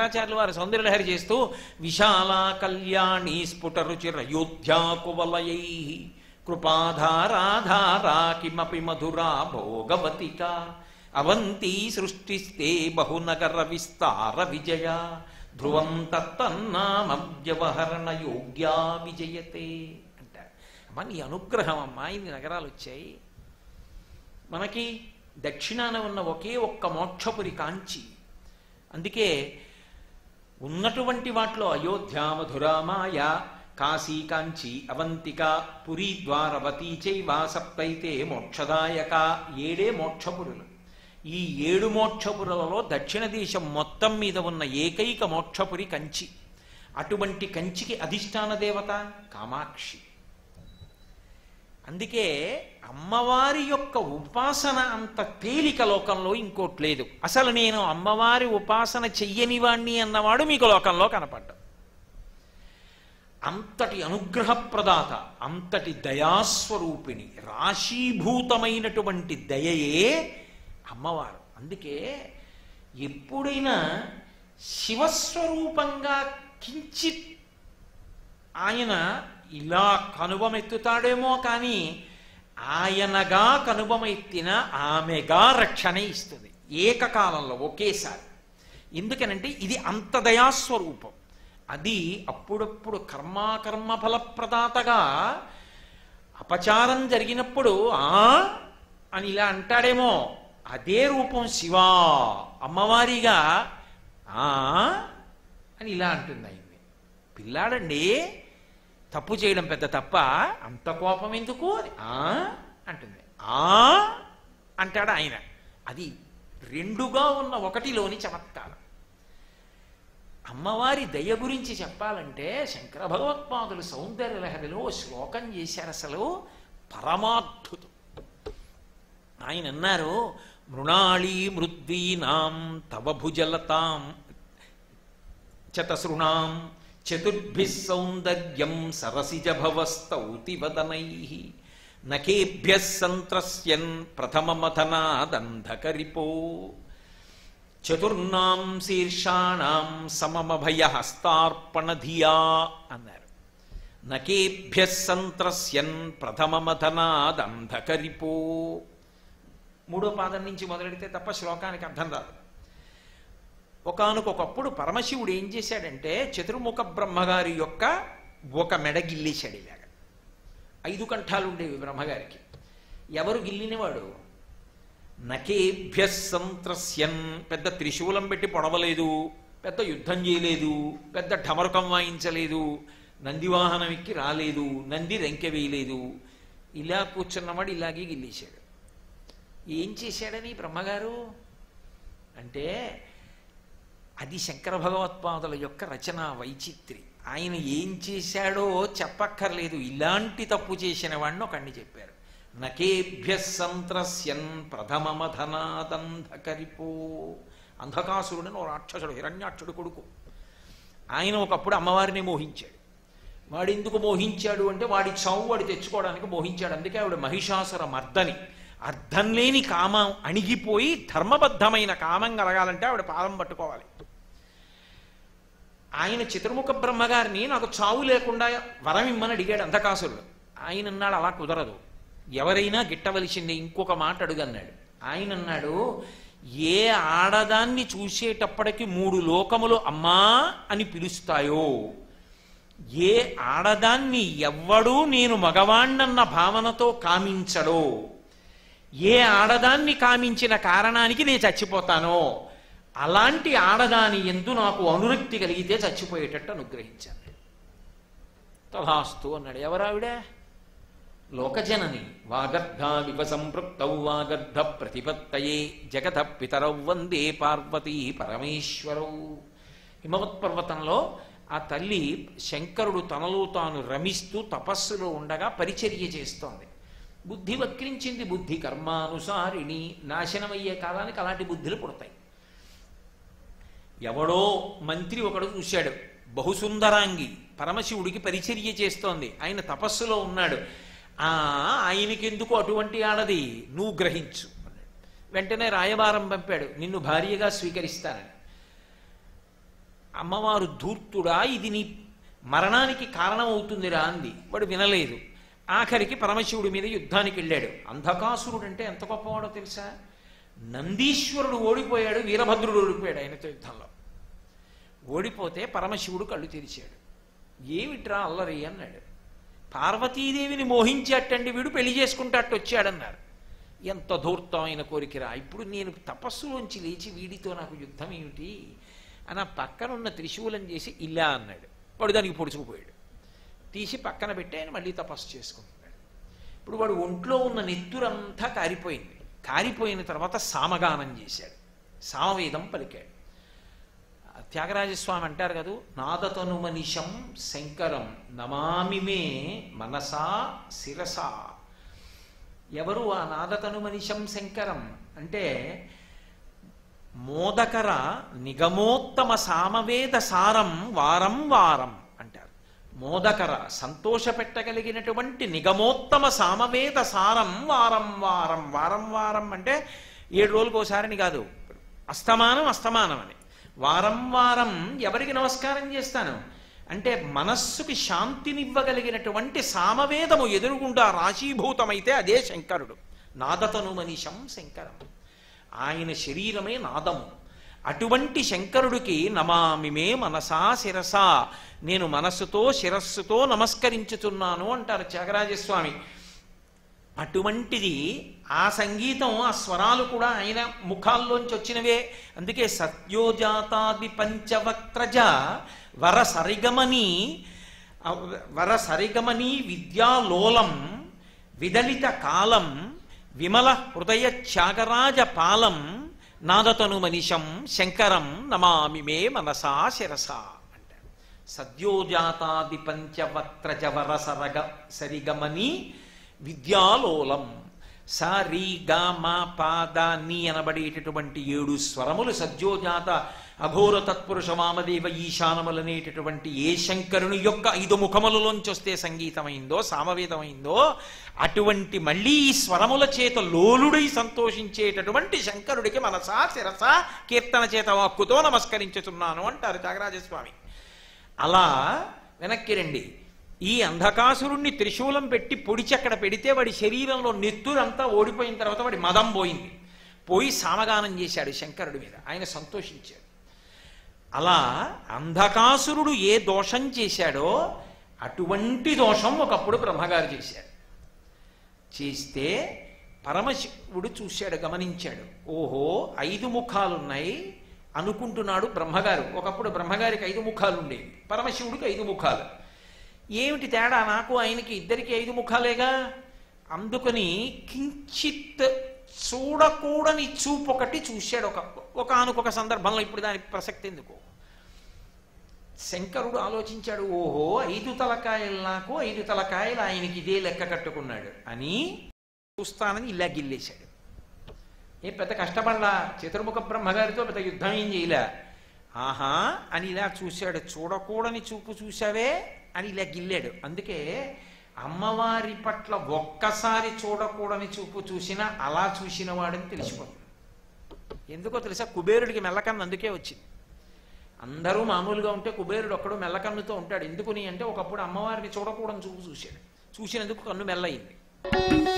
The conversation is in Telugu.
శంకరాచార్యులు వారు సౌందర్యలహరి చేస్తూ విశాల కళ్యాణి స్ఫుటరుచిరయోధ్యా కువలయై కృపాధారాధారా కిమపి మధురా భోగవతిక అవంతి సృష్టిస్తే బహునగర విస్తార విజయ ధ్రువం తత్తన్నామ వ్యవహరణ యోగ్యా విజయతే అంటారు అమ్మా నీ అనుగ్రహం అమ్మా ఇన్ని నగరాలు వచ్చాయి మనకి దక్షిణాన ఉన్న ఒకే ఒక్క మోక్షపురి కాంచి అందుకే ఉన్నటువంటి వాటిలో అయోధ్య మధుర మాయ కాశీ కాంచి అవంతిక పురి ద్వారవతి చైవ సప్తైతే మోక్షదాయక ఏడే మోక్షపురులు ఈ ఏడు మోక్షపురులలో దక్షిణ దేశం మొత్తం మీద ఉన్న ఏకైక మోక్షపురి కంచి అటువంటి కంచికి అధిష్టాన దేవత కామాక్షి అందుకే అమ్మవారి యొక్క ఉపాసన అంత తేలిక లోకంలో ఇంకోటి లేదు అసలు నేను అమ్మవారి ఉపాసన చెయ్యని వాణ్ణి అన్నవాడు మీకు లోకంలో కనపడ్డా అంతటి అనుగ్రహప్రదాత అంతటి దయాస్వరూపిణి రాశీభూతమైనటువంటి దయయే అమ్మవారు అందుకే ఎప్పుడైనా శివస్వరూపంగా కించిత్ ఆయన ఇలా కనుబమెత్తుతాడేమో కానీ ఆయనగా కనుబమెత్తిన ఆమెగా రక్షణ ఇస్తుంది ఏకకాలంలో ఒకేసారి ఎందుకనంటే ఇది అంత దయాస్వరూపం అది అప్పుడప్పుడు కర్మాకర్మ ఫలప్రదాతగా అపచారం జరిగినప్పుడు ఆ అని ఇలా అంటాడేమో అదే రూపం శివా అమ్మవారిగా ఆ అని ఇలా అంటుంది ఆయన్ని పిల్లాడండి తప్పు చేయడం పెద్ద తప్ప అంత కోపం ఎందుకు అని, ఆ అంటుంది ఆ అంటాడు ఆయన అది రెండుగా ఉన్న ఒకటిలోని చమత్కారం అమ్మవారి దయ గురించి చెప్పాలంటే శంకర భగవత్పాదులు సౌందర్య లహరిలో ఓ శ్లోకం చేశారు అసలు పరమాద్భుతం ఆయన అన్నారు మృణాళీ మృద్వీనాం తవ భుజలతాం చతసృణాం చతుర్భిः సౌందర్యం సరసిజ భవస్తౌతి వదనై నకేభ్యः సంత్రస్యన్ ప్రథమమథనాదంధకరిపో చతుర్నాం శీర్షాణం సమమభయ హస్తార్పణధియా అన్నారు నకేభ్య సంత్రస్యన్ ప్రథమమథనాదంధకరిపో మూడో పాదం నుంచి మొదలెడితే తప్ప శ్లోకానికి అర్థం రాదు ఒకనకొకప్పుడు పరమశివుడు ఏం చేశాడంటే చతుర్ముఖ బ్రహ్మగారి యొక్క ఒక మెడ గిల్లేశాడు ఇలాగ ఐదు కంఠాలు ఉండేవి బ్రహ్మగారికి ఎవరు గిల్లినవాడు నకేభ్య సంత్రస్యన్ పెద్ద త్రిశూలం పెట్టి పొడవలేదు పెద్ద యుద్ధం చేయలేదు పెద్ద ఢమరుకం వాయించలేదు నందివాహనం ఎక్కి రాలేదు నంది రెంకె వేయలేదు ఇలా కూర్చున్నవాడు ఇలాగే గిల్లేశాడు ఏం చేశాడని బ్రహ్మగారు అంటే అది శంకర భగవత్పాదుల యొక్క రచన వైచిత్రి ఆయన ఏం చేశాడో చెప్పక్కర్లేదు ఇలాంటి తప్పు చేసిన వాడిని ఒకడిని చెప్పారు నకేభ్య సంత్రస్యన్ ప్రథమమధనాదంధకరిపో అంధకాసురుడని ఓ రాక్షసుడు హిరణ్యాక్షుడు కొడుకు ఆయన ఒకప్పుడు అమ్మవారిని మోహించాడు వాడు ఎందుకు మోహించాడు అంటే వాడి చావు వాడు తెచ్చుకోవడానికి మోహించాడు అందుకే ఆవిడ మహిషాసుర మర్దని అర్థం లేని కామం అణిగిపోయి ధర్మబద్ధమైన కామం కలగాలంటే ఆవిడ పాదం పట్టుకోవాలి ఆయన చతుర్ముఖ బ్రహ్మగారిని నాకు చావు లేకుండా వరం ఇమ్మని అడిగాడు అంధకాసురుడు ఆయన అన్నాడు అలా కుదరదు ఎవరైనా గిట్టవలసిందే ఇంకొక మాట అడుగన్నాడు ఆయన అన్నాడు ఏ ఆడదాన్ని చూసేటప్పటికి మూడు లోకములు అమ్మా అని పిలుస్తాయో ఏ ఆడదాన్ని ఎవ్వడూ నేను మగవాణ్ణన్న భావనతో కామించడో ఏ ఆడదాన్ని కామించిన కారణానికి నేను చచ్చిపోతానో అలాంటి ఆడదాని ఎందు నాకు అనురక్తి కలిగితే చచ్చిపోయేటట్టు అనుగ్రహించాను తథాస్తు అన్నాడు ఎవరావిడ లోకజనని వాగర్ధ వివ సంపృక్తౌ వాగర్ధ ప్రతిపత్తయే జగత పితరౌ వందే పార్వతీ పరమేశ్వరౌ హిమవత్ పర్వతంలో ఆ తల్లి శంకరుడు తనలో తాను రమిస్తూ తపస్సులో ఉండగా పరిచర్య చేస్తోంది బుద్ధి వక్రించింది బుద్ధి కర్మానుసారిణి నాశనమయ్యే కాలానికి అలాంటి బుద్ధులు పుడతాయి ఎవడో మంత్రి ఒకడు చూశాడు బహుసుందరాంగి పరమశివుడికి పరిచర్య చేస్తోంది ఆయన తపస్సులో ఉన్నాడు ఆ ఆయనకెందుకు అటువంటి ఆడది నువ్వు గ్రహించు అన్నాడు. వెంటనే రాయబారం పంపాడు నిన్ను భార్యగా స్వీకరిస్తానని అమ్మవారు ధూర్తుడా ఇది నీ మరణానికి కారణం అవుతుందిరా అంది వాడు వినలేదు ఆఖరికి పరమశివుడి మీద యుద్ధానికి వెళ్ళాడు అంధకాసురుడు అంటే ఎంత గొప్పవాడో తెలుసా నందీశ్వరుడు ఓడిపోయాడు వీరభద్రుడు ఓడిపోయాడు ఆయనతో యుద్ధంలో ఓడిపోతే పరమశివుడు కళ్ళు తెరిచాడు ఏమిట్రా అల్లరి అన్నాడు పార్వతీదేవిని మోహించేటండి వీడు పెళ్లి చేసుకుంటాట్టు వచ్చాడన్నారు ఎంత ధూర్తమైన కోరికరా ఇప్పుడు నేను తపస్సులోంచి లేచి వీడితో నాకు యుద్ధం ఏమిటి అని ఆ పక్కనున్న త్రిశూలం చేసి ఇలా అన్నాడు వాడు దానికి పొడుచుకుపోయాడు తీసి పక్కన పెట్టి ఆయన మళ్ళీ తపస్సు చేసుకుంటున్నాడు ఇప్పుడు వాడు ఒంట్లో ఉన్న నెత్తురంతా కారిపోయింది కారిపోయిన తర్వాత సామగానం చేశాడు సామవేదం పలికాడు త్యాగరాజస్వామి అంటారు కదా నాదతను మనిషం శంకరం నమామి మే మనసా శిరసా ఎవరు ఆ నాదతను మనిషం శంకరం అంటే మోదకర నిగమోత్తమ సామవేద సారం వారం వారం అంటారు మోదకర సంతోషపెట్టగలిగినటువంటి నిగమోత్తమ సామవేద సారం వారం వారం వారం వారం అంటే ఏడు రోజులకు ఒకసారిని కాదు అస్తమానం అస్తమానం అని వారం వారం ఎవరికి నమస్కారం చేస్తాను అంటే మనస్సుకి శాంతినివ్వగలిగినటువంటి సామవేదము ఎదురుగుండా రాశీభూతమైతే అదే శంకరుడు నాదతను మనిషం శంకరం ఆయన శరీరమే నాదము అటువంటి శంకరుడికి నమామి మే మనసా శిరసా నేను మనస్సుతో శిరస్సుతో నమస్కరించుతున్నాను అంటారు త్యాగరాజస్వామి అటువంటిది ఆ సంగీతం ఆ స్వరాలు కూడా ఆయన ముఖాల్లోంచి వచ్చినవే అందుకే సత్యోజాతాది పంచవక్త్రజ వర సరిగమని వర సరిగమని విద్యాలోలం విదలిత కాలం విమల హృదయ త్యాగరాజ పాలం నాదతను మనిషం శంకరం నమామి మే మనసా శిరసా అంటారు సద్యోజాతాది పంచవక్త్రజ వర సరగ సరిగమని విద్యాలోలం స రీ గ మ పాద నీ అనబడేటటువంటి ఏడు స్వరములు సద్యోజాత అఘోర తత్పురుష వామదేవ ఈశానములనేటటువంటి ఏ శంకరుని యొక్క ఐదు ముఖములలోంచి వస్తే సంగీతమైందో సామవేదమైందో అటువంటి మళ్ళీ ఈ స్వరముల చేత లోలుడై సంతోషించేటటువంటి శంకరుడికి మనసా శిరస కీర్తన చేత వాక్కుతో నమస్కరించుతున్నాను అంటారు త్యాగరాజస్వామి అలా వెనక్కి రండి ఈ అంధకాసురుణ్ణి త్రిశూలం పెట్టి పొడిచి అక్కడ పెడితే వాడి శరీరంలో నెత్తురంతా ఓడిపోయిన తర్వాత వాడి మదం పోయింది పోయి సామగానం చేశాడు శంకరుడి మీద ఆయన సంతోషించాడు అలా అంధకాసురుడు ఏ దోషం చేశాడో అటువంటి దోషం ఒకప్పుడు బ్రహ్మగారు చేశాడు చేస్తే పరమశివుడు చూశాడు గమనించాడు ఓహో ఐదు ముఖాలున్నాయి అనుకుంటున్నాడు బ్రహ్మగారు ఒకప్పుడు బ్రహ్మగారికి ఐదు ముఖాలు ఉండేవి పరమశివుడికి ఐదు ముఖాలు ఏమిటి తేడా నాకు ఆయనకి ఇద్దరికి ఐదు ముఖాలేగా అందుకని కించిత్ చూడకూడని చూపు ఒకటి చూశాడు ఒక ఒకనొక సందర్భంలో ఇప్పుడు దాని ప్రసక్తి ఎందుకు శంకరుడు ఆలోచించాడు ఓహో ఐదు తలకాయలు నాకు ఐదు తలకాయలు ఆయనకి ఇదే లెక్క కట్టుకున్నాడు అని చూస్తానని ఇలా గిల్లేశాడు ఏ పెద్ద కష్టపడలా చతుర్ముఖ బ్రహ్మగారితో పెద్ద యుద్ధం ఏం చేయలే ఆహా అని ఇలా చూశాడు చూడకూడని చూపు చూశావే అని ఇలా గిల్లాడు అందుకే అమ్మవారి పట్ల ఒక్కసారి చూడకూడని చూపు చూసినా అలా చూసిన వాడని తెలిసిపోతుంది ఎందుకో తెలుసా కుబేరుడికి మెల్లకన్ను అందుకే వచ్చింది అందరూ మామూలుగా ఉంటే కుబేరుడు ఒక్కడు మెల్లకన్నుతో ఉంటాడు ఎందుకుని అంటే ఒకప్పుడు అమ్మవారిని చూడకూడని చూపు చూశాడు చూసినందుకు కన్ను మెల్లయింది